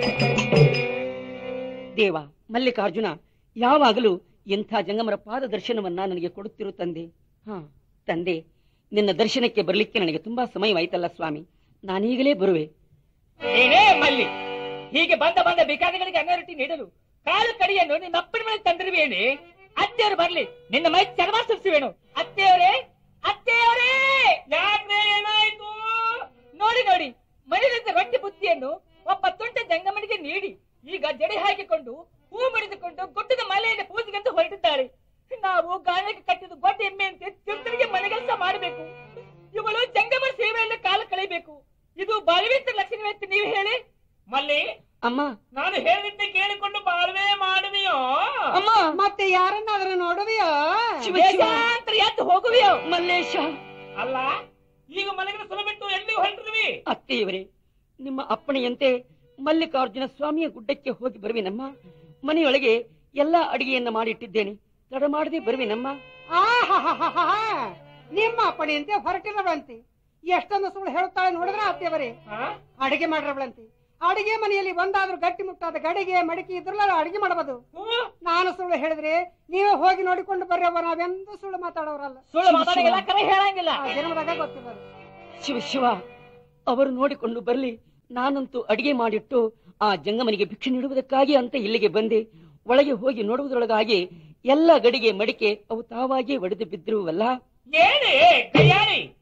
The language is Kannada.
ದೇವ ಮಲ್ಲಿಕಾರ್ಜುನ ಯಾವಾಗಲೂ ಇಂಥ ಜಂಗಮರ ಪಾದ ದರ್ಶನವನ್ನ ನನಗೆ ಕೊಡುತ್ತಿರು ತಂದೆ ಹಾ ತಂದೆ ನಿನ್ನ ದರ್ಶನಕ್ಕೆ ಬರಲಿಕ್ಕೆ ನನಗೆ ತುಂಬಾ ಸಮಯವಾಯ್ತಲ್ಲ ಸ್ವಾಮಿ ನಾನೀಗಲೇ ಬರುವೆ ಏನೇ ಮಲ್ಲಿ ಹೀಗೆ ಬಂದ ಬಂದ ಭಿಕಾರಿಗಳಿಗೆ ಅನ್ನ ನೀಡಲು ಕಾಲು ಕಡಿಯನ್ನು ನಿನ್ನ ಅಪ್ಪನ ಮೇಲೆ ತಂದಿರುವೇನೆ ಅತ್ತೆಯವರು ಬರ್ಲಿ ನಿನ್ನ ಮೈ ಚರ್ಮ ಸುರಿಸುವೇನು ಅತ್ತೆಯವರೇ ಅತ್ತೆಯವರೇ ಯಾಕ್ರೆ ಏನಾಯ್ತು ನೋಡಿ ನೋಡಿ ಮನೆಯಿಂದ ರೊಟ್ಟಿ ಬುತ್ತಿಯನ್ನು ಒಬ್ಬ ತುಂಟ ಜಂಗಮನಿಗೆ ನೀಡಿ ಈಗ ಜಡಿ ಹಾಕಿಕೊಂಡು ಹೂ ಮುಡಿದುಕೊಂಡು ಗುಡ್ಡದ ಮಲೆಯಲ್ಲಿ ಪೂಜೆಗೆಂದು ಹೊರಟಿದ್ದಾರೆ ನಾವು ಗಾಯಕ್ಕೆ ಕಟ್ಟಿದ ಗೊಡ್ಡ ಎಮ್ಮೆಯಂತೆ ತಿರುತರಿಗೆ ಮನೆಗೆಲಸ ಮಾಡಬೇಕು ಇವಳು ಜಂಗಮರ ಸೇವೆಯಲ್ಲಿ ಕಾಲ ಕಳೆಯಬೇಕು ಇದು ಬಲವಿದ್ದ ಲಕ್ಷಣವೇ ಅಂತ ನೀವು ಹೇಳಿ ಮಲ್ಲಿ ಅಮ್ಮ ನಾನು ಹೇಳಿದ್ದೆ ಕೇಳಿಕೊಂಡು ಬಾಳ್ವೆ ಮಾಡುವೆಯೋ ಅಮ್ಮ ಮತ್ತೆ ಯಾರನ್ನಾದ್ರೂ ನೋಡುವಿಯೋ ಶಿವ ಶಿವ ದೇಶಾಂತರ ಎದ್ದು ಹೋಗುವೆಯೋ ಮಲ್ಲೇಶ ಅಲ್ಲ ಈಗ ಮನೆಗೆ ಸುಲ ಬಿಟ್ಟು ಎಲ್ಲಿ ಹೊರಟಿರುವಿ ಅತ್ತೆಯವರೇ ನಿಮ್ಮ ಅಪ್ಪಣೆಯಂತೆ ಮಲ್ಲಿಕಾರ್ಜುನ ಸ್ವಾಮಿಯ ಗುಡ್ಡಕ್ಕೆ ಹೋಗಿ ಬರುವಿನಮ್ಮ ಮನೆಯೊಳಗೆ ಎಲ್ಲಾ ಅಡಿಗೆಯನ್ನ ಮಾಡಿಟ್ಟಿದ್ದೇನೆ ತಡ ಮಾಡದೆ ಬರುವಿನಮ್ಮ ಆಹಾಹಾಹಾಹಾ. ನಿಮ್ಮ ಅಪ್ಪಣೆಯಂತೆ ಹೊರಟಿರವಳಂತೆ ಎಷ್ಟೊಂದು ಸುಳ್ಳು ಹೇಳುತ್ತಾಳೆ ನೋಡಿದ್ರ ಅತ್ತೆಯವರೇ ಅಡಿಗೆ ಮಾಡಿರವಳಂತೆ ಅಡಿಗೆ ಮನೆಯಲ್ಲಿ ಒಂದಾದ್ರೂ ಗಟ್ಟಿ ಮುಟ್ಟಾದ ಗಡಿಗೆ ಮಡಿಕೆ ಇದ್ರಲ್ಲ ಅಡಿಗೆ ಮಾಡಬಹುದು ನಾನು ಸುಳ್ಳು ಹೇಳಿದ್ರೆ ನೀವೇ ಹೋಗಿ ನೋಡಿಕೊಂಡು ಬರ್ರವ್ವ ನಾವೆಂದೂ ಸುಳ್ಳು ಮಾತಾಡೋರಲ್ಲ ಸುಳ್ಳು ಮಾತಾಡಿಲ್ಲ ಕರೆ ಹೇಳಂಗಿಲ್ಲ ಆ ಜನ್ಮದಾಗ ಗೊತ್ತಿಲ್ಲ ಅದು. ಶಿವ ಶಿವ ಅವರು ನೋಡಿಕೊಂಡು ಬರ್ಲಿ ನಾನಂತೂ ಅಡಿಗೆ ಮಾಡಿಟ್ಟು ಆ ಜಂಗಮನಿಗೆ ಭಿಕ್ಷೆ ನೀಡುವುದಕ್ಕಾಗಿ ಅಂತ ಇಲ್ಲಿಗೆ ಬಂದೆ ಒಳಗೆ ಹೋಗಿ ನೋಡುವುದರೊಳಗಾಗಿ ಎಲ್ಲ ಗಡಿಗೆ ಮಡಿಕೆ ಅವು ತಾವಾಗಿಯೇ ಒಡೆದು ಬಿದ್ದಿರುವಲ್ಲ ಏನೇ ಕೈಯಾರಿ